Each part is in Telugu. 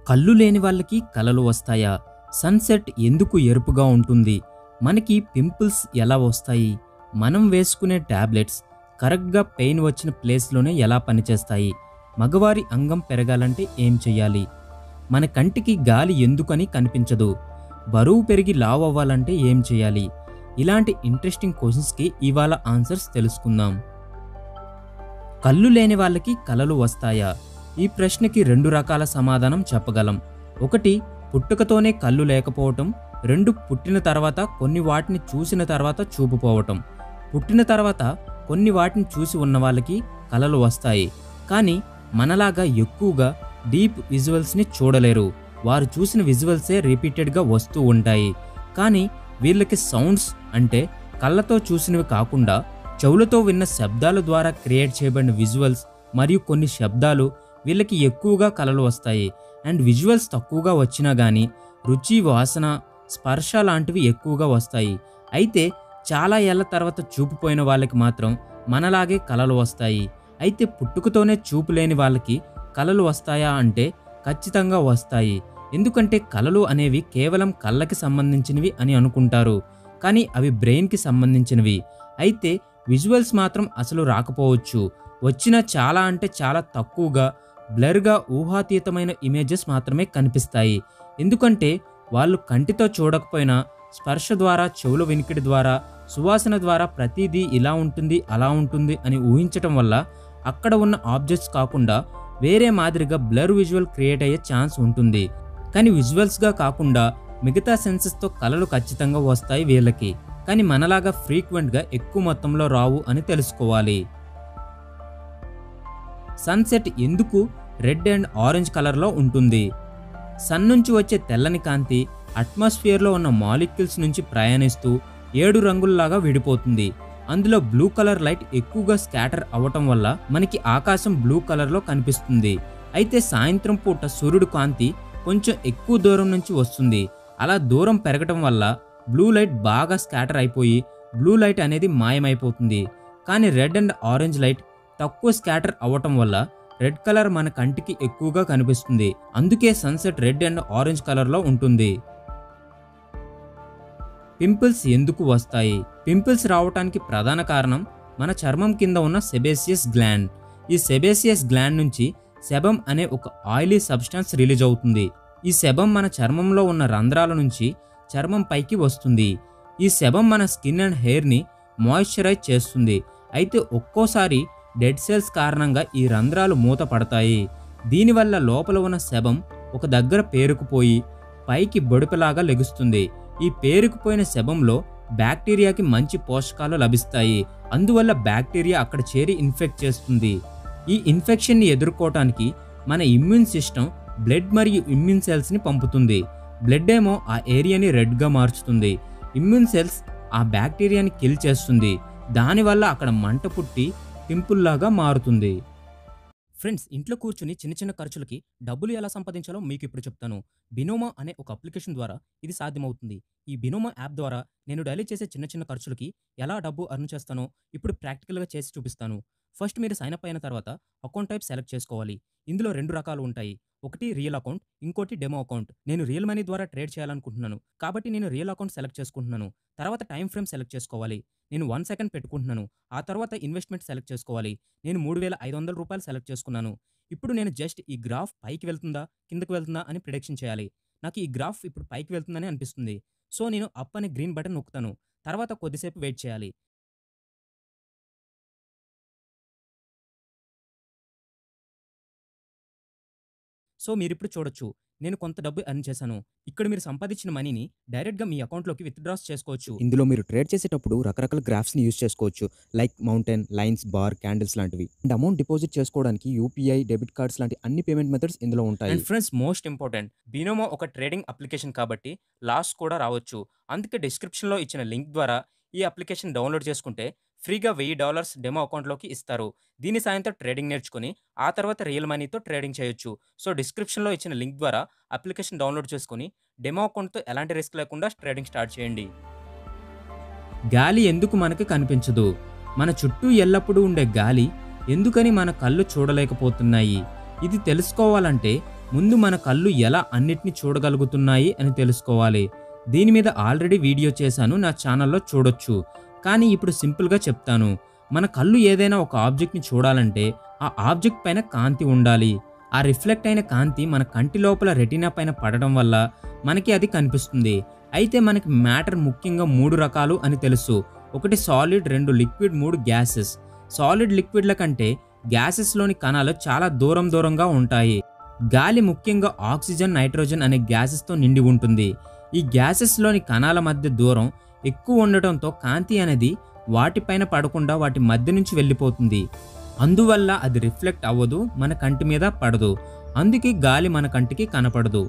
కళ్ళు లేని వాళ్ళకి కలలు వస్తాయా సన్సెట్ ఎందుకు ఎరుపుగా ఉంటుంది మనకి పింపుల్స్ ఎలా వస్తాయి మనం వేసుకునే టాబ్లెట్స్ కరెక్ట్గా పెయిన్ వచ్చిన ప్లేస్లోనే ఎలా పనిచేస్తాయి మగవారి అంగం పెరగాలంటే ఏం చెయ్యాలి మన కంటికి గాలి ఎందుకని కనిపించదు బరువు పెరిగి లావ్ అవ్వాలంటే ఏం చేయాలి ఇలాంటి ఇంట్రెస్టింగ్ క్వశ్చన్స్కి ఇవాళ ఆన్సర్స్ తెలుసుకుందాం కళ్ళు లేని వాళ్ళకి కలలు వస్తాయా ఈ ప్రశ్నకి రెండు రకాల సమాధానం చెప్పగలం ఒకటి పుట్టుకతోనే కళ్ళు లేకపోవటం రెండు పుట్టిన తర్వాత కొన్ని వాటిని చూసిన తర్వాత చూపుపోవటం పుట్టిన తర్వాత కొన్ని వాటిని చూసి ఉన్న వాళ్ళకి కలలు వస్తాయి కానీ మనలాగా ఎక్కువగా డీప్ విజువల్స్ని చూడలేరు వారు చూసిన విజువల్సే రిపీటెడ్గా వస్తూ ఉంటాయి కానీ వీళ్ళకి సౌండ్స్ అంటే కళ్ళతో చూసినవి కాకుండా చెవులతో విన్న శబ్దాల ద్వారా క్రియేట్ చేయబడిన విజువల్స్ మరియు కొన్ని శబ్దాలు వీళ్ళకి ఎక్కువగా కలలు వస్తాయి అండ్ విజువల్స్ తక్కువగా వచ్చినా కానీ రుచి వాసన స్పర్శ లాంటివి ఎక్కువగా వస్తాయి అయితే చాలా ఏళ్ల తర్వాత చూపుపోయిన వాళ్ళకి మాత్రం మనలాగే కలలు వస్తాయి అయితే పుట్టుకతోనే చూపు లేని వాళ్ళకి కలలు వస్తాయా అంటే ఖచ్చితంగా వస్తాయి ఎందుకంటే కలలు అనేవి కేవలం కళ్ళకి సంబంధించినవి అని అనుకుంటారు కానీ అవి బ్రెయిన్కి సంబంధించినవి అయితే విజువల్స్ మాత్రం అసలు రాకపోవచ్చు వచ్చిన చాలా అంటే చాలా తక్కువగా బ్లర్గా ఊహాతీతమైన ఇమేజెస్ మాత్రమే కనిపిస్తాయి ఎందుకంటే వాళ్ళు కంటితో చూడకపోయినా స్పర్శ ద్వారా చెవుల వినికిడి ద్వారా సువాసన ద్వారా ప్రతిదీ ఇలా ఉంటుంది అలా ఉంటుంది అని ఊహించటం వల్ల అక్కడ ఉన్న ఆబ్జెక్ట్స్ కాకుండా వేరే మాదిరిగా బ్లర్ విజువల్ క్రియేట్ అయ్యే ఛాన్స్ ఉంటుంది కానీ విజువల్స్గా కాకుండా మిగతా సెన్సెస్తో కళలు ఖచ్చితంగా వస్తాయి వీళ్ళకి కానీ మనలాగా ఫ్రీక్వెంట్గా ఎక్కువ మొత్తంలో రావు అని తెలుసుకోవాలి సన్సెట్ ఎందుకు రెడ్ అండ్ ఆరెంజ్ కలర్లో ఉంటుంది సన్ నుంచి వచ్చే తెల్లని కాంతి అట్మాస్ఫియర్లో ఉన్న మాలిక్యూల్స్ నుంచి ప్రయాణిస్తూ ఏడు రంగుల్లాగా విడిపోతుంది అందులో బ్లూ కలర్ లైట్ ఎక్కువగా స్కాటర్ అవ్వటం వల్ల మనకి ఆకాశం బ్లూ కలర్లో కనిపిస్తుంది అయితే సాయంత్రం పూట సూర్యుడు కాంతి కొంచెం ఎక్కువ దూరం నుంచి వస్తుంది అలా దూరం పెరగటం వల్ల బ్లూ లైట్ బాగా స్కాటర్ అయిపోయి బ్లూ లైట్ అనేది మాయమైపోతుంది కానీ రెడ్ అండ్ ఆరెంజ్ లైట్ తక్కువ స్కాటర్ అవ్వటం వల్ల రెడ్ కలర్ మన కంటికి ఎక్కువగా కనిపిస్తుంది అందుకే సన్సెట్ రెడ్ అండ్ ఆరెంజ్ కలర్లో ఉంటుంది పింపుల్స్ ఎందుకు వస్తాయి పింపుల్స్ రావటానికి ప్రధాన కారణం మన చర్మం కింద ఉన్న సెబేసియస్ గ్లాండ్ ఈ సెబేసియస్ గ్లాండ్ నుంచి సెబమ్ అనే ఒక ఆయిలీ సబ్స్టాన్స్ రిలీజ్ అవుతుంది ఈ సెబమ్ మన చర్మంలో ఉన్న రంధ్రాల నుంచి చర్మం పైకి వస్తుంది ఈ సెబమ్ మన స్కిన్ అండ్ హెయిర్ని మాయిశ్చరైజ్ చేస్తుంది అయితే ఒక్కోసారి డెడ్ సెల్స్ కారణంగా ఈ రంధ్రాలు మూత పడతాయి దీనివల్ల లోపల ఉన్న శవం ఒక దగ్గర పేరుకుపోయి పైకి బొడిపలాగా లెగుస్తుంది ఈ పేరుకుపోయిన శవంలో బ్యాక్టీరియాకి మంచి పోషకాలు లభిస్తాయి అందువల్ల బ్యాక్టీరియా అక్కడ చేరి ఇన్ఫెక్ట్ చేస్తుంది ఈ ఇన్ఫెక్షన్ని ఎదుర్కోవటానికి మన ఇమ్యూన్ సిస్టమ్ బ్లడ్ మరియు ఇమ్యూన్ సెల్స్ని పంపుతుంది బ్లడ్ ఏమో ఆ ఏరియాని రెడ్గా మార్చుతుంది ఇమ్యూన్ సెల్స్ ఆ బ్యాక్టీరియాని కిల్ చేస్తుంది దానివల్ల అక్కడ మంట పుట్టి పింపుల్లాగా మారుతుంది ఫ్రెండ్స్ ఇంట్లో కూర్చుని చిన్న చిన్న ఖర్చులకి డబ్బులు ఎలా సంపాదించాలో మీకు ఇప్పుడు చెప్తాను బినోమా అనే ఒక అప్లికేషన్ ద్వారా ఇది సాధ్యమవుతుంది ఈ బినోమా యాప్ ద్వారా నేను డైలీ చేసే చిన్న చిన్న ఖర్చులకి ఎలా డబ్బు అర్న్ చేస్తానో ఇప్పుడు ప్రాక్టికల్గా చేసి చూపిస్తాను ఫస్ట్ మీరు సైన్ అప్ అయిన తర్వాత అకౌంట్ టైప్ సెలెక్ట్ చేసుకోవాలి ఇందులో రెండు రకాలు ఉంటాయి ఒకటి రియల్ అకౌంట్ ఇంకోటి డెమో అకౌంట్ నేను రియల్ మనీ ద్వారా ట్రేడ్ చేయాలనుకుంటున్నాను కాబట్టి నేను రియల్ అకౌంట్ సెలెక్ట్ చేసుకుంటున్నాను తర్వాత టైం ఫ్రేమ్ సెలెక్ట్ చేసుకోవాలి నేను వన్ సెకండ్ పెట్టుకుంటున్నాను ఆ తర్వాత ఇన్వెస్ట్మెంట్ సెలెక్ట్ చేసుకోవాలి నేను మూడు వేల ఐదు వందల రూపాయలు సెలెక్ట్ చేసుకున్నాను ఇప్పుడు నేను జస్ట్ ఈ గ్రాఫ్ పైకి వెళ్తుందా కిందకి వెళ్తుందా అని ప్రిడిక్షన్ చేయాలి నాకు ఈ గ్రాఫ్ ఇప్పుడు పైకి వెళ్తుందని అనిపిస్తుంది సో నేను అప్ అనే గ్రీన్ బటన్ నొక్కుతాను తర్వాత కొద్దిసేపు వెయిట్ చేయాలి సో మీరు ఇప్పుడు చూడొచ్చు నేను కొంత డబ్బు ఎర్న్ చేశాను ఇక్కడ మీరు సంపాదించిన మనీని డైరెక్ట్గా మీ అకౌంట్లోకి విత్డ్రాస్ చేసుకోవచ్చు ఇందులో మీరు ట్రేడ్ చేసేటప్పుడు రకరకాల గ్రాఫ్స్ని యూస్ చేసుకోవచ్చు like mountain lines bar candles లాంటివి అండ్ అమౌంట్ డిపాజిట్ చేసుకోవడానికి యూపీఐ డెబిట్ కార్డ్స్ లాంటి అన్ని పేమెంట్ మెథడ్స్ ఇందులో ఉంటాయి and friends most important Binomo ఒక ట్రేడింగ్ అప్లికేషన్ కాబట్టి లాస్ కూడా రావచ్చు అందుకే డిస్క్రిప్షన్లో ఇచ్చిన లింక్ ద్వారా ఈ అప్లికేషన్ డౌన్లోడ్ చేసుకుంటే ఫ్రీగా వెయ్యి డాలర్స్ డెమో అకౌంట్లోకి ఇస్తారు దీని సాయంతో ట్రేడింగ్ నేర్చుకుని ఆ తర్వాత రియల్ మనీతో ట్రేడింగ్ చేయొచ్చు సో డిస్క్రిప్షన్లో ఇచ్చిన లింక్ ద్వారా అప్లికేషన్ డౌన్లోడ్ చేసుకుని డెమో అకౌంట్తో ఎలాంటి రిస్క్ లేకుండా ట్రేడింగ్ స్టార్ట్ చేయండి గాలి ఎందుకు మనకి కనిపించదు మన చుట్టూ ఎల్లప్పుడూ ఉండే గాలి ఎందుకని మన కళ్ళు చూడలేకపోతున్నాయి ఇది తెలుసుకోవాలంటే ముందు మన కళ్ళు ఎలా అన్నిటిని చూడగలుగుతున్నాయి అని తెలుసుకోవాలి దీని మీద ఆల్రెడీ వీడియో చేశాను నా ఛానల్లో చూడొచ్చు కానీ ఇప్పుడు సింపుల్గా చెప్తాను మన కళ్ళు ఏదైనా ఒక ఆబ్జెక్ట్ని చూడాలంటే ఆ ఆబ్జెక్ట్ పైన కాంతి ఉండాలి ఆ రిఫ్లెక్ట్ అయిన కాంతి మన కంటి లోపల రెటీనా పైన పడడం వల్ల మనకి అది కనిపిస్తుంది అయితే మనకి మ్యాటర్ ముఖ్యంగా మూడు రకాలు అని తెలుసు ఒకటి సాలిడ్ రెండు లిక్విడ్ మూడు గ్యాసెస్ సాలిడ్ లిక్విడ్ల కంటే గ్యాసెస్లోని కణాలు చాలా దూరం దూరంగా ఉంటాయి గాలి ముఖ్యంగా ఆక్సిజన్ నైట్రోజన్ అనే గ్యాసెస్తో నిండి ఉంటుంది ఈ గ్యాసెస్లోని కణాల మధ్య దూరం ఎక్కువ ఉండటంతో కాంతి అనేది వాటిపైన పడకుండా వాటి మధ్య నుంచి వెళ్ళిపోతుంది అందువల్ల అది రిఫ్లెక్ట్ అవ్వదు మన కంటి మీద పడదు అందుకే గాలి మన కంటికి కనపడదు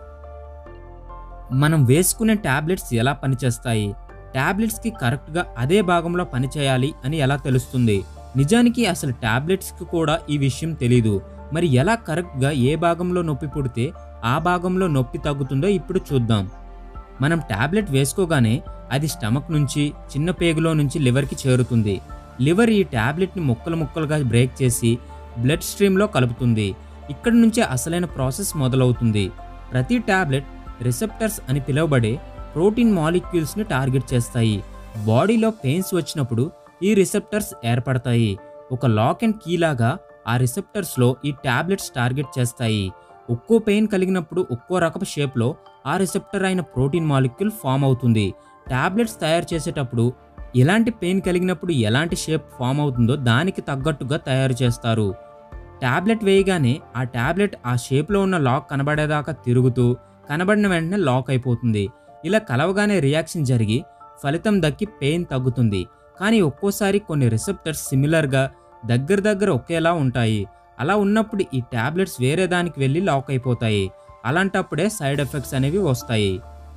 మనం వేసుకునే టాబ్లెట్స్ ఎలా పనిచేస్తాయి టాబ్లెట్స్కి కరెక్ట్గా అదే భాగంలో పనిచేయాలి అని ఎలా తెలుస్తుంది నిజానికి అసలు టాబ్లెట్స్కి కూడా ఈ విషయం తెలీదు మరి ఎలా కరెక్ట్గా ఏ భాగంలో నొప్పి పుడితే ఆ భాగంలో నొప్పి తగ్గుతుందో ఇప్పుడు చూద్దాం మనం టాబ్లెట్ వేసుకోగానే అది స్టమక్ నుంచి చిన్న పేగులో నుంచి లివర్కి చేరుతుంది లివర్ ఈ టాబ్లెట్ని ముక్కలు ముక్కలుగా బ్రేక్ చేసి బ్లడ్ స్ట్రీమ్లో కలుపుతుంది ఇక్కడి నుంచే అసలైన ప్రాసెస్ మొదలవుతుంది ప్రతి టాబ్లెట్ రిసెప్టర్స్ అని పిలువబడే ప్రోటీన్ మాలిక్యూల్స్ని టార్గెట్ చేస్తాయి బాడీలో పెయిన్స్ వచ్చినప్పుడు ఈ రిసెప్టర్స్ ఏర్పడతాయి ఒక లాక్ అండ్ కీ లాగా ఆ రిసెప్టర్స్లో ఈ టాబ్లెట్స్ టార్గెట్ చేస్తాయి ఒక్కో పెయిన్ కలిగినప్పుడు ఒక్కో రకపు షేప్లో ఆ రిసెప్టర్ అయిన ప్రోటీన్ మాలిక్యూల్ ఫామ్ అవుతుంది టాబ్లెట్స్ తయారు చేసేటప్పుడు ఎలాంటి పెయిన్ కలిగినప్పుడు ఎలాంటి షేప్ ఫామ్ అవుతుందో దానికి తగ్గట్టుగా తయారు చేస్తారు టాబ్లెట్ వేయగానే ఆ టాబ్లెట్ ఆ షేప్లో ఉన్న లాక్ కనబడేదాకా తిరుగుతూ కనబడిన వెంటనే లాక్ అయిపోతుంది ఇలా కలవగానే రియాక్షన్ జరిగి ఫలితం దక్కి పెయిన్ తగ్గుతుంది కానీ ఒక్కోసారి కొన్ని రిసెప్టర్స్ సిమిలర్గా దగ్గర దగ్గర ఒకేలా ఉంటాయి అలా ఉన్నప్పుడు ఈ టాబ్లెట్స్ వేరే దానికి వెళ్ళి లాక్ అయిపోతాయి అలాంటప్పుడే సైడ్ ఎఫెక్ట్స్ అనేవి వస్తాయి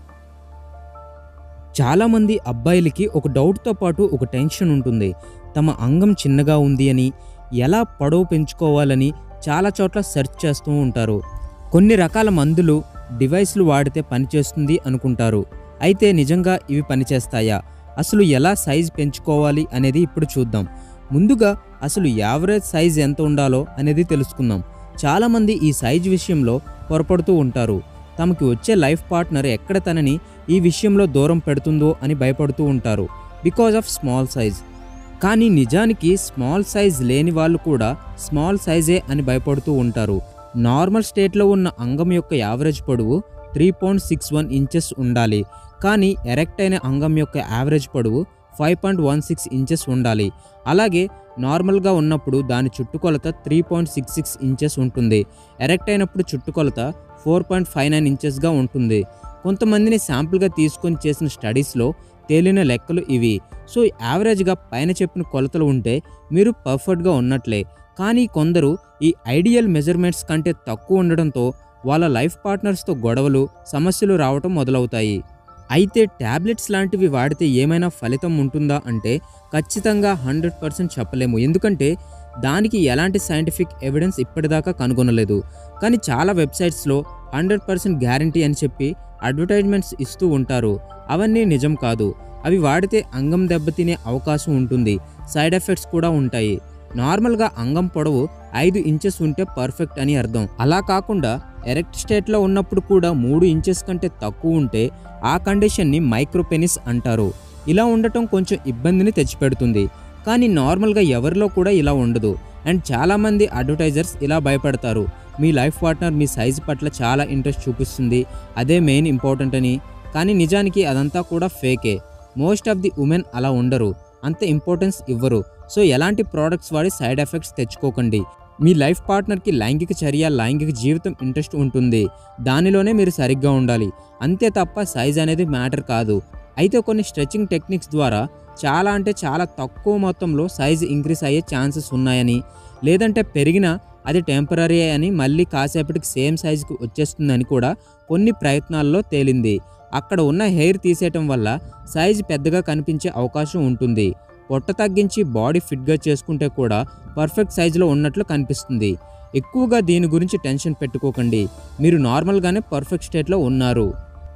చాలామంది అబ్బాయిలకి ఒక డౌట్తో పాటు ఒక టెన్షన్ ఉంటుంది తమ అంగం చిన్నగా ఉంది అని ఎలా పొడవు పెంచుకోవాలని చాలా చోట్ల సెర్చ్ చేస్తూ ఉంటారు కొన్ని రకాల మందులు డివైస్లు వాడితే పనిచేస్తుంది అనుకుంటారు అయితే నిజంగా ఇవి పనిచేస్తాయా అసలు ఎలా సైజ్ పెంచుకోవాలి అనేది ఇప్పుడు చూద్దాం ముందుగా అసలు యావరేజ్ సైజ్ ఎంత ఉండాలో అనేది తెలుసుకుందాం చాలామంది ఈ సైజ్ విషయంలో పొరపడుతూ ఉంటారు తమకి వచ్చే లైఫ్ పార్ట్నర్ ఎక్కడ తనని ఈ విషయంలో దూరం పెడుతుందో అని భయపడుతూ ఉంటారు బికాజ్ ఆఫ్ స్మాల్ సైజ్ కానీ నిజానికి స్మాల్ సైజ్ లేని వాళ్ళు కూడా స్మాల్ సైజే అని భయపడుతూ ఉంటారు నార్మల్ స్టేట్లో ఉన్న అంగం యొక్క యావరేజ్ పొడవు three point six one inches ఉండాలి కానీ ఎరెక్ట్ అయిన అంగం యొక్క యావరేజ్ పొడవు five point one six inches ఉండాలి అలాగే నార్మల్గా ఉన్నప్పుడు దాని చుట్టుకొలత three point six six inches ఉంటుంది ఎరెక్ట్ అయినప్పుడు చుట్టుకొలత ఫోర్ పాయింట్ ఫైవ్ నైన్ ఇంచెస్గా ఉంటుంది కొంతమందిని శాంపుల్గా తీసుకొని చేసిన స్టడీస్లో తేలిన లెక్కలు ఇవి సో యావరేజ్గా పైన చెప్పిన కొలతలు ఉంటే మీరు పర్ఫెక్ట్గా ఉన్నట్లే కానీ కొందరు ఈ ఐడియల్ మెజర్మెంట్స్ కంటే తక్కువ ఉండడంతో వాళ్ళ లైఫ్ పార్ట్నర్స్తో గొడవలు సమస్యలు రావటం మొదలవుతాయి అయితే ట్యాబ్లెట్స్ లాంటివి వాడితే ఏమైనా ఫలితం ఉంటుందా అంటే ఖచ్చితంగా హండ్రెడ్ పర్సెంట్ చెప్పలేము ఎందుకంటే దానికి ఎలాంటి సైంటిఫిక్ ఎవిడెన్స్ ఇప్పటిదాకా కనుగొనలేదు కానీ చాలా వెబ్సైట్స్లో హండ్రెడ్ పర్సెంట్ గ్యారంటీ అని చెప్పి అడ్వర్టైజ్మెంట్స్ ఇస్తూ ఉంటారు అవన్నీ నిజం కాదు అవి వాడితే అంగం దెబ్బతినే అవకాశం ఉంటుంది సైడ్ ఎఫెక్ట్స్ కూడా ఉంటాయి నార్మల్గా అంగం పొడవు ఐదు ఇంచెస్ ఉంటే పర్ఫెక్ట్ అని అర్థం అలా కాకుండా ఎరెక్ట్ స్టేట్లో ఉన్నప్పుడు కూడా మూడు ఇంచెస్ కంటే తక్కువ ఉంటే ఆ కండిషన్ని మైక్రోపెనిస్ అంటారు ఇలా ఉండటం కొంచెం ఇబ్బందిని తెచ్చిపెడుతుంది కానీ నార్మల్గా ఎవరిలో కూడా ఇలా ఉండదు అండ్ చాలామంది అడ్వర్టైజర్స్ ఇలా భయపడతారు మీ లైఫ్ పార్ట్నర్ మీ సైజు పట్ల చాలా ఇంట్రెస్ట్ చూపిస్తుంది అదే మెయిన్ ఇంపార్టెంట్ అని కానీ నిజానికి అదంతా కూడా ఫేకే మోస్ట్ ఆఫ్ ది ఉమెన్ అలా ఉండరు అంత ఇంపార్టెన్స్ ఇవ్వరు సో ఎలాంటి ప్రోడక్ట్స్ వాడి సైడ్ ఎఫెక్ట్స్ తెచ్చుకోకండి మీ లైఫ్ పార్ట్నర్కి లైంగిక చర్య లైంగిక జీవితం ఇంట్రెస్ట్ ఉంటుంది దానిలోనే మీరు సరిగ్గా ఉండాలి అంతే తప్ప సైజ్ అనేది మ్యాటర్ కాదు అయితే కొన్ని స్ట్రెచింగ్ టెక్నిక్స్ ద్వారా చాలా అంటే చాలా తక్కువ మొత్తంలో సైజ్ ఇంక్రీస్ అయ్యే ఛాన్సెస్ ఉన్నాయని లేదంటే పెరిగినా అది టెంపరీ అని మళ్ళీ కాసేపటికి సేమ్ సైజుకి వచ్చేస్తుందని కూడా కొన్ని ప్రయత్నాల్లో తేలింది అక్కడ ఉన్న హెయిర్ తీసేయటం వల్ల సైజ్ పెద్దగా కనిపించే అవకాశం ఉంటుంది పొట్ట తగ్గించి బాడీ ఫిట్గా చేసుకుంటే కూడా పర్ఫెక్ట్ సైజులో ఉన్నట్లు కనిపిస్తుంది ఎక్కువగా దీని గురించి టెన్షన్ పెట్టుకోకండి మీరు నార్మల్గానే పర్ఫెక్ట్ స్టేట్లో ఉన్నారు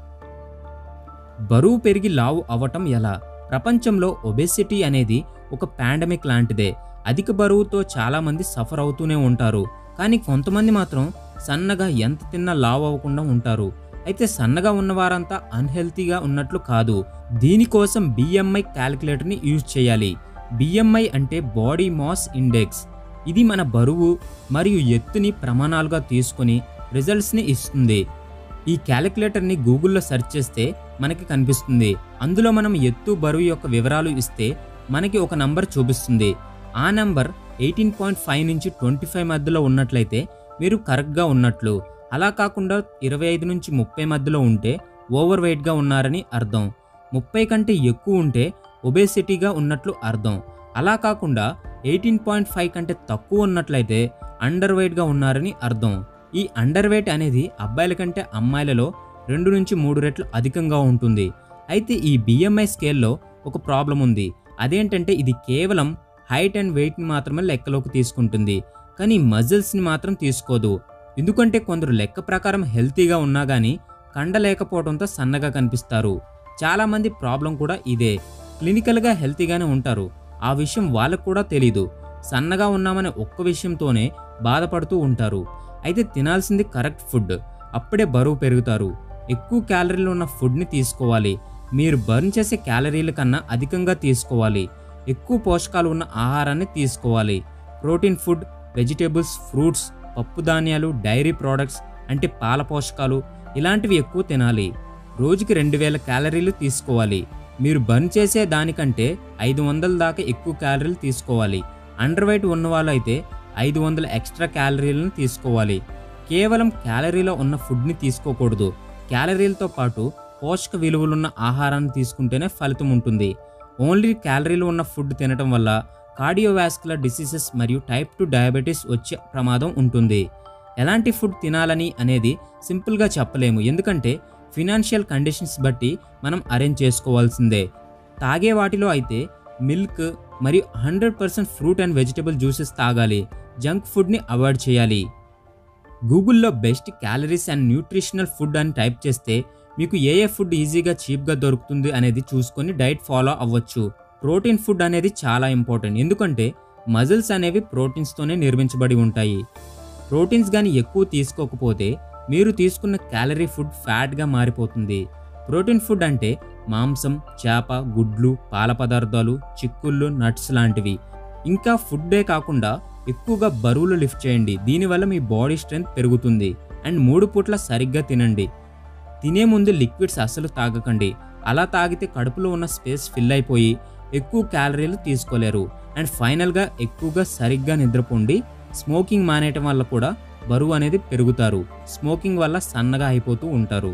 బరువు పెరిగి లావు అవ్వటం ఎలా ప్రపంచంలో ఒబెసిటీ అనేది ఒక పాండమిక్ లాంటిదే అధిక బరువుతో చాలామంది సఫర్ అవుతూనే ఉంటారు కానీ కొంతమంది మాత్రం సన్నగా ఎంత తిన్నా లావ్ అవ్వకుండా ఉంటారు అయితే సన్నగా ఉన్నవారంతా అన్హెల్తీగా ఉన్నట్లు కాదు దీనికోసం బిఎంఐ క్యాలిక్యులేటర్ని యూజ్ చేయాలి బిఎంఐ అంటే బాడీ మాస్ ఇండెక్స్ ఇది మన బరువు మరియు ఎత్తుని ప్రమాణాలుగా తీసుకొని రిజల్ట్స్ని ఇస్తుంది ఈ క్యాలిక్యులేటర్ని గూగుల్లో సెర్చ్ చేస్తే మనకి కనిపిస్తుంది అందులో మనం ఎత్తు బరువు యొక్క వివరాలు ఇస్తే మనకి ఒక నంబర్ చూపిస్తుంది ఆ నంబర్ ఎయిటీన్ పాయింట్ ఫైవ్ నుంచి ట్వంటీ ఫైవ్ మధ్యలో ఉన్నట్లయితే మీరు కరెక్ట్గా ఉన్నట్లు అలా కాకుండా ఇరవై ఐదు నుంచి ముప్పై మధ్యలో ఉంటే ఓవర్ వెయిట్గా ఉన్నారని అర్థం ముప్పై కంటే ఎక్కువ ఉంటే ఒబేసిటీగా ఉన్నట్లు అర్థం అలా కాకుండా ఎయిటీన్ పాయింట్ ఫైవ్ కంటే తక్కువ ఉన్నట్లయితే అండర్ వెయిట్గా ఉన్నారని అర్థం ఈ అండర్ వెయిట్ అనేది అబ్బాయిల కంటే అమ్మాయిలలో రెండు నుంచి మూడు రెట్లు అధికంగా ఉంటుంది అయితే ఈ బిఎంఐ స్కేల్లో ఒక ప్రాబ్లం ఉంది అదేంటంటే ఇది కేవలం హైట్ అండ్ వెయిట్ని మాత్రమే లెక్కలోకి తీసుకుంటుంది కానీ మజిల్స్ని మాత్రం తీసుకోదు ఎందుకంటే కొందరు లెక్క ప్రకారం హెల్తీగా ఉన్నా కానీ కండ లేకపోవడంతో సన్నగా కనిపిస్తారు చాలామంది ప్రాబ్లం కూడా ఇదే క్లినికల్గా హెల్తీగానే ఉంటారు ఆ విషయం వాళ్ళకు కూడా తెలీదు సన్నగా ఉన్నామనే ఒక్క విషయంతోనే బాధపడుతూ ఉంటారు అయితే తినాల్సింది కరెక్ట్ ఫుడ్ అప్పుడే బరువు పెరుగుతారు ఎక్కువ క్యాలరీలు ఉన్న ఫుడ్ని తీసుకోవాలి మీరు బర్న్ చేసే క్యాలరీల కన్నా అధికంగా తీసుకోవాలి ఎక్కువ పోషకాలు ఉన్న ఆహారాన్ని తీసుకోవాలి ప్రోటీన్ ఫుడ్ వెజిటేబుల్స్ ఫ్రూట్స్ పప్పు ధాన్యాలు డైరీ ప్రోడక్ట్స్ అంటే పాల పోషకాలు ఇలాంటివి ఎక్కువ తినాలి రోజుకి రెండు వేల క్యాలరీలు తీసుకోవాలి మీరు బర్న్ చేసే దానికంటే ఐదు వందల దాకా ఎక్కువ క్యాలరీలు తీసుకోవాలి అండర్ వెయిట్ ఉన్న వాళ్ళు అయితే ఐదు వందల ఎక్స్ట్రా క్యాలరీలను తీసుకోవాలి కేవలం క్యాలరీలో ఉన్న ఫుడ్ని తీసుకోకూడదు క్యాలరీలతో పాటు పోషక విలువలున్న ఆహారాన్ని తీసుకుంటేనే ఫలితం ఉంటుంది ఓన్లీ క్యాలరీలు ఉన్న ఫుడ్ తినటం వల్ల కార్డియోవాస్కులర్ డిసీజెస్ మరియు టైప్ టు డయాబెటీస్ వచ్చే ప్రమాదం ఉంటుంది ఎలాంటి ఫుడ్ తినాలని అనేది సింపుల్గా చెప్పలేము ఎందుకంటే ఫినాన్షియల్ కండిషన్స్ బట్టి మనం అరేంజ్ చేసుకోవాల్సిందే తాగే వాటిలో అయితే మిల్క్ మరియు hundred percent fruit and vegetable juices తాగాలి జంక్ ఫుడ్ని అవాయిడ్ చేయాలి గూగుల్లో best calories and nutritional food అని టైప్ చేస్తే మీకు ఏ ఏ ఫుడ్ ఈజీగా చీప్గా దొరుకుతుంది అనేది చూసుకొని డైట్ ఫాలో అవ్వచ్చు ప్రోటీన్ ఫుడ్ అనేది చాలా ఇంపార్టెంట్ ఎందుకంటే మజిల్స్ అనేవి ప్రోటీన్స్తోనే నిర్మించబడి ఉంటాయి ప్రోటీన్స్ కానీ ఎక్కువ తీసుకోకపోతే మీరు తీసుకున్న క్యాలరీ ఫుడ్ ఫ్యాట్గా మారిపోతుంది ప్రోటీన్ ఫుడ్ అంటే మాంసం చేప గుడ్లు పాల పదార్థాలు చిక్కుళ్ళు నట్స్ లాంటివి ఇంకా ఫుడ్డే కాకుండా ఎక్కువగా బరువులు లిఫ్ట్ చేయండి దీనివల్ల మీ బాడీ స్ట్రెంగ్త్ పెరుగుతుంది అండ్ మూడు పూట్ల సరిగ్గా తినండి తినే ముందు లిక్విడ్స్ అస్సలు తాగకండి అలా తాగితే కడుపులో ఉన్న స్పేస్ ఫిల్ అయిపోయి ఎక్కువ క్యాలరీలు తీసుకోలేరు అండ్ ఫైనల్గా ఎక్కువగా సరిగ్గా నిద్రపోండి స్మోకింగ్ మానేయటం వల్ల కూడా బరువు అనేది పెరుగుతారు స్మోకింగ్ వల్ల సన్నగా అయిపోతూ ఉంటారు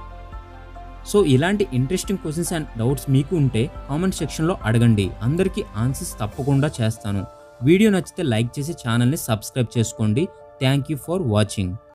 సో ఇలాంటి ఇంట్రెస్టింగ్ క్వశ్చన్స్ అండ్ డౌట్స్ మీకు ఉంటే కామెంట్ సెక్షన్లో అడగండి అందరికీ ఆన్సర్స్ తప్పకుండా చేస్తాను వీడియో నచ్చితే లైక్ చేసి ఛానల్ని సబ్స్క్రైబ్ చేసుకోండి థ్యాంక్ యూ ఫర్ వాచింగ్